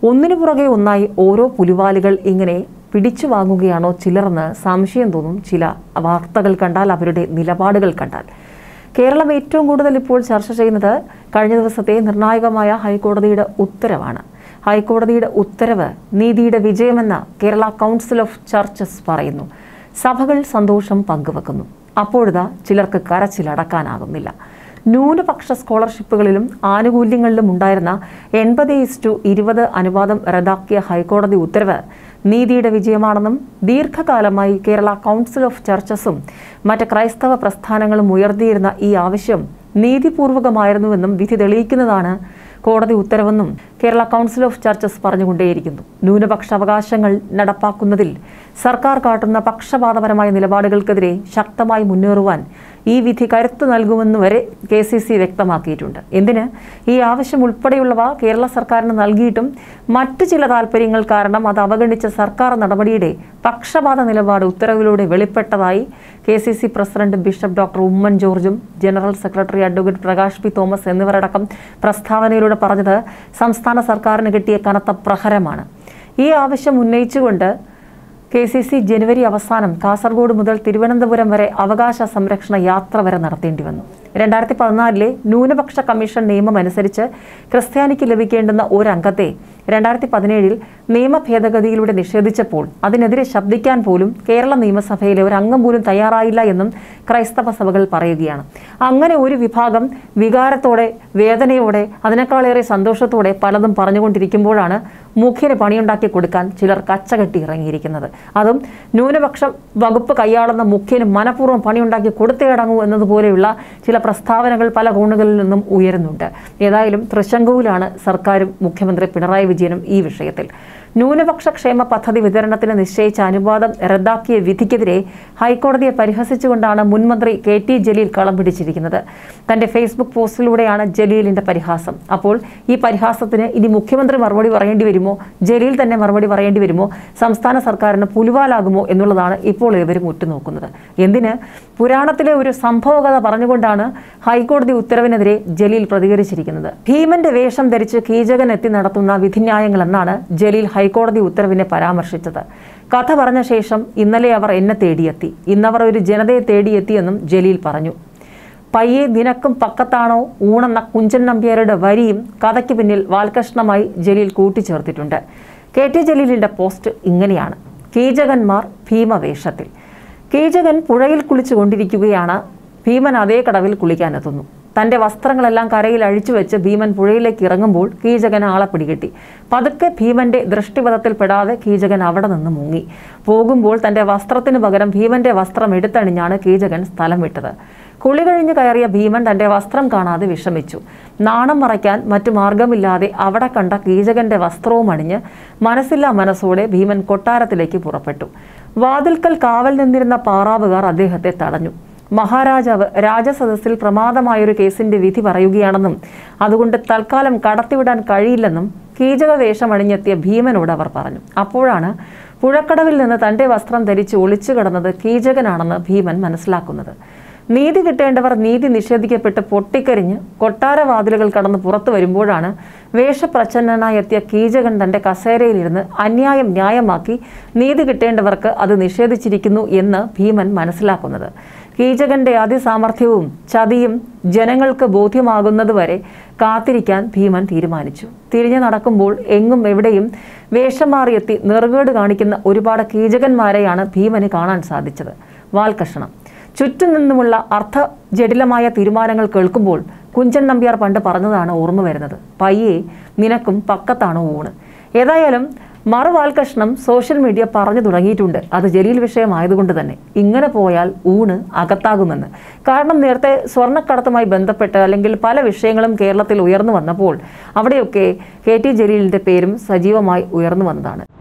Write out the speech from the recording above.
ഒന്നിനു പുറകെ ഒന്നായി ഓരോ പുലിവാലുകൾ ഇങ്ങനെ പിടിച്ചു വാങ്ങുകയാണോ ചിലർന്ന് സംശയം തോന്നും ചില വാർത്തകൾ കണ്ടാൽ അവരുടെ നിലപാടുകൾ കണ്ടാൽ കേരളം ഏറ്റവും കൂടുതൽ ഇപ്പോൾ ചർച്ച ചെയ്യുന്നത് കഴിഞ്ഞ ദിവസത്തെ നിർണായകമായ ഹൈക്കോടതിയുടെ ഉത്തരവാണ് ഹൈക്കോടതിയുടെ ഉത്തരവ് നീതിയുടെ വിജയമെന്ന് കേരള കൗൺസിൽ ഓഫ് ചർച്ചസ് പറയുന്നു സഭകൾ സന്തോഷം പങ്കുവെക്കുന്നു അപ്പോഴിതാ ചിലർക്ക് കരച്ചിലടക്കാനാകുന്നില്ല ന്യൂനപക്ഷ സ്കോളർഷിപ്പുകളിലും ആനുകൂല്യങ്ങളിലും ഉണ്ടായിരുന്ന എൺപത് ഇസ്റ്റു ഇരുപത് അനുവാദം റദ്ദാക്കിയ ഹൈക്കോടതി ഉത്തരവ് നീതിയുടെ വിജയമാണെന്നും ദീർഘകാലമായി കേരള കൗൺസിൽ ഓഫ് ചർച്ചസും മറ്റ് ക്രൈസ്തവ പ്രസ്ഥാനങ്ങളും ഉയർത്തിയിരുന്ന ഈ ആവശ്യം നീതിപൂർവകമായിരുന്നുവെന്നും വിധി തെളിയിക്കുന്നതാണ് കോടതി ഉത്തരവെന്നും കേരള കൗൺസിൽ ഓഫ് ചർച്ചസ് പറഞ്ഞുകൊണ്ടേയിരിക്കുന്നു ന്യൂനപക്ഷ അവകാശങ്ങൾ നടപ്പാക്കുന്നതിൽ സർക്കാർ കാട്ടുന്ന പക്ഷപാതപരമായ നിലപാടുകൾക്കെതിരെ ശക്തമായി മുന്നേറുവാൻ ഈ വിധി കരുത്തു നൽകുമെന്ന് വരെ കെ സി സി വ്യക്തമാക്കിയിട്ടുണ്ട് എന്തിന് ഈ ആവശ്യം ഉൾപ്പെടെയുള്ളവ കേരള സർക്കാരിന് നൽകിയിട്ടും മറ്റു ചില താല്പര്യങ്ങൾ കാരണം അത് അവഗണിച്ച സർക്കാർ നടപടിയുടെ പക്ഷപാത നിലപാട് ഉത്തരവിലൂടെ വെളിപ്പെട്ടതായി K C C president bishop doctor Oommen ജോർജും general secretary advocate Prakash P Thomas എന്നിവരടക്കം പ്രസ്താവനയിലൂടെ പറഞ്ഞത് സംസ്ഥാന സർക്കാരിന് കിട്ടിയ കനത്ത പ്രഹരമാണ് ഈ ആവശ്യം ഉന്നയിച്ചുകൊണ്ട് കെ സി സി ജനുവരി അവസാനം കാസർഗോഡ് മുതൽ തിരുവനന്തപുരം വരെ അവകാശ സംരക്ഷണ യാത്ര വരെ നടത്തേണ്ടി വന്നു രണ്ടായിരത്തി പതിനാലിലെ ന്യൂനപക്ഷ കമ്മീഷൻ നിയമം അനുസരിച്ച് ക്രിസ്ത്യാനിക്ക് ലഭിക്കേണ്ടുന്ന ഒരംഗത്തെ രണ്ടായിരത്തി പതിനേഴിൽ നിയമ ഭേദഗതിയിലൂടെ നിഷേധിച്ചപ്പോൾ അതിനെതിരെ ശബ്ദിക്കാൻ പോലും കേരള നിയമസഭയിലെ ഒരു അംഗം പോലും തയ്യാറായില്ല എന്നും ക്രൈസ്തവ സഭകൾ പറയുകയാണ് അങ്ങനെ ഒരു വിഭാഗം വികാരത്തോടെ വേദനയോടെ അതിനേക്കാളേറെ സന്തോഷത്തോടെ പലതും പറഞ്ഞുകൊണ്ടിരിക്കുമ്പോഴാണ് മുഖ്യന് പണിയുണ്ടാക്കി കൊടുക്കാൻ ചിലർ കച്ചകെട്ടി ഇറങ്ങിയിരിക്കുന്നത് അതും ന്യൂനപക്ഷ വകുപ്പ് കൈയാളുന്ന മുഖ്യന് മനഃപൂർവ്വം പണിയുണ്ടാക്കി കൊടുത്തേ അടങ്ങൂ എന്നതുപോലെയുള്ള ചില പ്രസ്താവനകൾ പല കോണുകളിൽ നിന്നും ഉയരുന്നുണ്ട് ഏതായാലും തൃശങ്കുവിലാണ് സർക്കാരും മുഖ്യമന്ത്രി പിണറായി വിജയനും ഈ വിഷയത്തിൽ ന്യൂനപക്ഷ ക്ഷേമ പദ്ധതി വിതരണത്തിന് നിശ്ചയിച്ച അനുവാദം റദ്ദാക്കിയ വിധിക്കെതിരെ ഹൈക്കോടതിയെ പരിഹസിച്ചുകൊണ്ടാണ് മുൻമന്ത്രി കെ ടി ജലീൽ കളം പിടിച്ചിരിക്കുന്നത് തന്റെ ഫേസ്ബുക്ക് പോസ്റ്റിലൂടെയാണ് ജലീലിന്റെ പരിഹാസം അപ്പോൾ ഈ പരിഹാസത്തിന് ഇനി മുഖ്യമന്ത്രി മറുപടി പറയേണ്ടി വരുമോ ജലീൽ തന്നെ മറുപടി പറയേണ്ടി വരുമോ സംസ്ഥാന സർക്കാരിന് പുലിവാലാകുമോ എന്നുള്ളതാണ് ഇപ്പോൾ ഇവരും ഉറ്റുനോക്കുന്നത് എന്തിന് പുരാണത്തിലെ ഒരു സംഭവകഥ പറഞ്ഞുകൊണ്ടാണ് ഹൈക്കോടതി ഉത്തരവിനെതിരെ ജലീൽ പ്രതികരിച്ചിരിക്കുന്നത് ഭീമന്റെ വേഷം ധരിച്ച് കീചകൻ എത്തി നടത്തുന്ന വിധിന്യായങ്ങൾ എന്നാണ് ജലീൽ ഹൈക്കോടതി ഉത്തരവിനെ പരാമർശിച്ചത് കഥ പറഞ്ഞ ശേഷം ഇന്നലെ അവർ എന്നെ തേടിയെത്തി ഇന്നവർ ഒരു ജനതയെ തേടിയെത്തിയെന്നും ജലീൽ പറഞ്ഞു പയ്യെ നിനക്കും പക്കത്താണോ ഊണെന്ന കുഞ്ചൻ നമ്പ്യാരുടെ വരിയും കഥയ്ക്ക് പിന്നിൽ വാൽകഷ്ണമായി ജലീൽ കൂട്ടിച്ചേർത്തിട്ടുണ്ട് കെ ടി ജലീലിന്റെ പോസ്റ്റ് ഇങ്ങനെയാണ് കീചകന്മാർ ഭീമവേഷത്തിൽ കീചകൻ പുഴയിൽ കുളിച്ചുകൊണ്ടിരിക്കുകയാണ് ഭീമൻ അതേ കടവിൽ കുളിക്കാനെത്തുന്നു തന്റെ വസ്ത്രങ്ങളെല്ലാം കരയിൽ അഴിച്ചു വെച്ച് ഭീമൻ പുഴയിലേക്ക് ഇറങ്ങുമ്പോൾ കീചകൻ ആളെ പിടികിട്ടി പതുക്കെ ഭീമന്റെ ദൃഷ്ടിപഥത്തിൽ പെടാതെ കീചകൻ അവിടെ നിന്ന് മുങ്ങി പോകുമ്പോൾ തന്റെ വസ്ത്രത്തിന് പകരം ഭീമന്റെ വസ്ത്രം എടുത്തണിഞ്ഞാണ് കീചകൻ സ്ഥലം വിട്ടത് കുളി കഴിഞ്ഞ് കയറിയ ഭീമൻ തന്റെ വസ്ത്രം കാണാതെ വിഷമിച്ചു നാണം മറയ്ക്കാൻ മറ്റു മാർഗമില്ലാതെ അവിടെ കണ്ട കീചകന്റെ വസ്ത്രവും അണിഞ്ഞ് മനസ്സില്ലാ മനസ്സോടെ ഭീമൻ കൊട്ടാരത്തിലേക്ക് പുറപ്പെട്ടു വാതിൽക്കൽ കാവൽ നിന്നിരുന്ന പാറാവുകാർ അദ്ദേഹത്തെ തടഞ്ഞു മഹാരാജാവ് രാജസദസ്സിൽ പ്രമാദമായൊരു കേസിന്റെ വിധി പറയുകയാണെന്നും അതുകൊണ്ട് തൽക്കാലം കടത്തിവിടാൻ കഴിയില്ലെന്നും കീചക വേഷമണിഞ്ഞെത്തിയ ഭീമനോട് അവർ പറഞ്ഞു അപ്പോഴാണ് പുഴക്കടവിൽ നിന്ന് തന്റെ വസ്ത്രം ധരിച്ച് ഒളിച്ചു കിടന്നത് കീചകനാണെന്ന് ഭീമൻ മനസ്സിലാക്കുന്നത് നീതി കിട്ടേണ്ടവർ നീതി നിഷേധിക്കപ്പെട്ട് പൊട്ടിക്കരിഞ്ഞ് കൊട്ടാരവാതിലുകൾ കടന്ന് പുറത്തു വരുമ്പോഴാണ് വേഷപ്രച്ഛന്നനായി എത്തിയ കീചകൻ തന്റെ കസേരയിലിരുന്ന് അന്യായം ന്യായമാക്കി നീതി കിട്ടേണ്ടവർക്ക് അത് നിഷേധിച്ചിരിക്കുന്നു എന്ന് ഭീമൻ മനസ്സിലാക്കുന്നത് കീചകന്റെ അതിസാമർഥ്യവും ചതിയും ജനങ്ങൾക്ക് ബോധ്യമാകുന്നതുവരെ കാത്തിരിക്കാൻ ഭീമൻ തീരുമാനിച്ചു തിരിഞ്ഞു നടക്കുമ്പോൾ എങ്ങും എവിടെയും വേഷം മാറിയെത്തി നെറുകേട് കാണിക്കുന്ന ഒരുപാട് കീചകന്മാരെയാണ് ഭീമന് കാണാൻ സാധിച്ചത് വാൽകഷണം ചുറ്റും നിന്നുമുള്ള അർത്ഥ ജടിലമായ തീരുമാനങ്ങൾ കേൾക്കുമ്പോൾ കുഞ്ചൻ നമ്പ്യാർ പണ്ട് പറഞ്ഞതാണ് ഓർമ്മ വരുന്നത് പയ്യെ നിനക്കും പക്കത്താണ് ഊണ് ഏതായാലും മറുവാൽകഷ്ണം സോഷ്യൽ മീഡിയ പറഞ്ഞു തുടങ്ങിയിട്ടുണ്ട് അത് ജലീൽ വിഷയമായതുകൊണ്ട് തന്നെ ഇങ്ങനെ പോയാൽ ഊണ് അകത്താകുമെന്ന് കാരണം നേരത്തെ സ്വർണ്ണക്കടത്തുമായി ബന്ധപ്പെട്ട് അല്ലെങ്കിൽ പല വിഷയങ്ങളും കേരളത്തിൽ ഉയർന്നു വന്നപ്പോൾ അവിടെയൊക്കെ കെ ടി ജലീലിൻ്റെ പേരും സജീവമായി ഉയർന്നു വന്നതാണ്